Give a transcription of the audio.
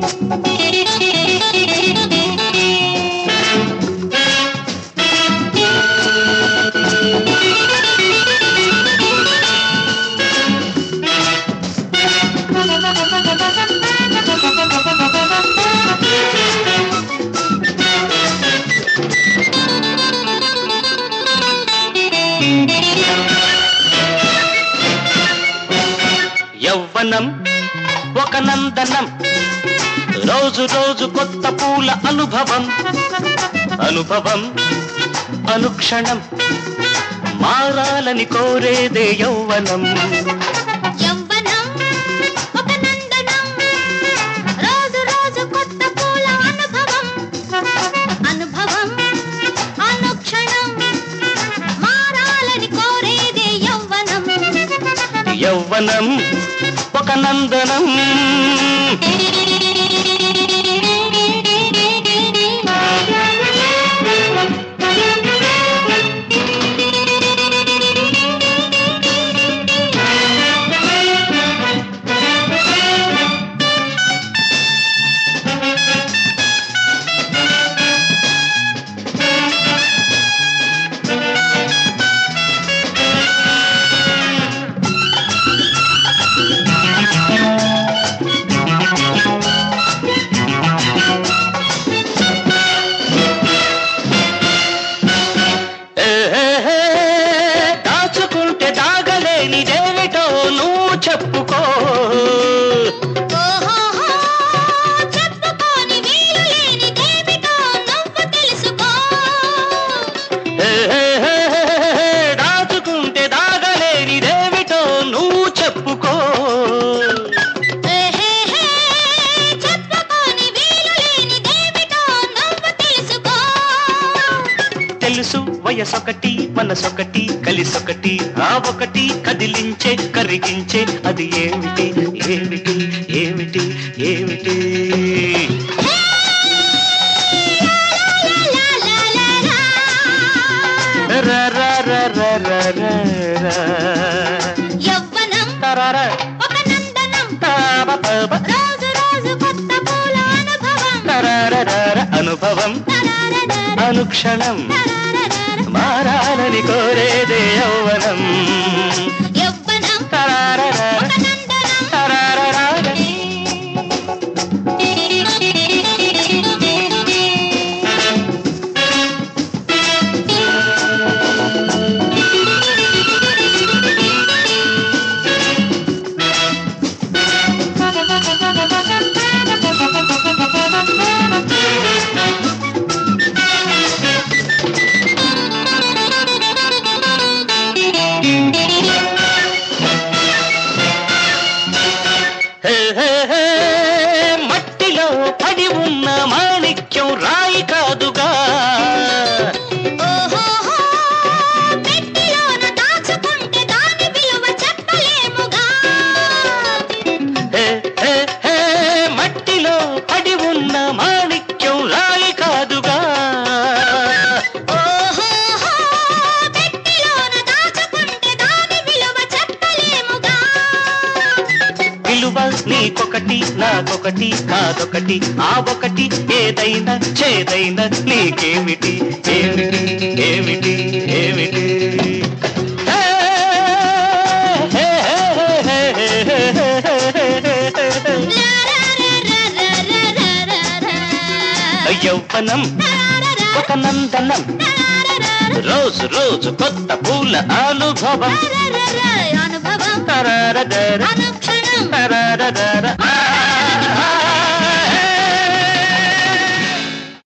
యవ్వనం ఒక నందనం రోజు రోజు కొత్త పూల అనుభవం అనుభవం అనుక్షణం మారాలని కోరేదే యౌవనం యవ్వనం ఒక నందనం రోజు రోజు కొత్త పూల అనుభవం అనుభవం అనుక్షణం మారాలని కోరేదే యవ్వనం యవ్వనం ఒక నందనం ఏహే, దాచుకుంటే దాగలేనిదేమిటో నువ్వు చెప్పుకో ఓహోహో చెప్పుకోని వీలు లేనిదేమిటో నువ్వు తెలుసుకో ఏహే, దాచుకుంటే దాగలేనిదేమిటో నువ్వు చెప్పుకో ఏహేహే, చెప్పుకోని వీలు లేనిదేమిటో నువ్వు తెలుసుకో తెలుసు వయసొకటి మనసొకటి కలిసొకటి ఆ ఒకటి కదిలించే కరిగించే అది ఏమిటి ఏమిటి ఏమిటి ఏమిటి రా రా రా రా రా రా రా. యవ్వనం తరారా, ఒక నందనం తాబ పబ, రోజు రోజు కొత్త పూల అనుభవం తరారారా, అనుభవం తరారరార, అనుక్షణం తరారరార. మారాలని కోరేదే యౌవనం యవ్వనం తరారారా, ఒక నందనం తరారారా. హే, హే, హే, మట్టిలో పడి ఉన్న మాణిక్యం రాయి కాదుగా ఓహోహో, పెట్టెలోన దాచుకుంటే దాని విలువ చెప్పలేముగా హే, హే, హే, మట్టిలో పడి ఉన్న మాణిక్యం రాయి కాదుగా ఓహోహో, పెట్టెలోన దాచుకుంటే దాని విలువ చెప్పలేముగా విలువ నీకొకటి నాకొకటి కాదొకటి ఆ ఒకటి ఏదైనా చేదైనా నీకేమిటి ఏమిటి ఏమిటి ఏమిటి హే, హే, హే, హే, హే, హే, హే, హే. యౌవనం ఒక నందనం రోజు రోజు కొత్త పూల అనుభవం అనుభవం తరారదర, అనుక్షణం తరారదర, ఆ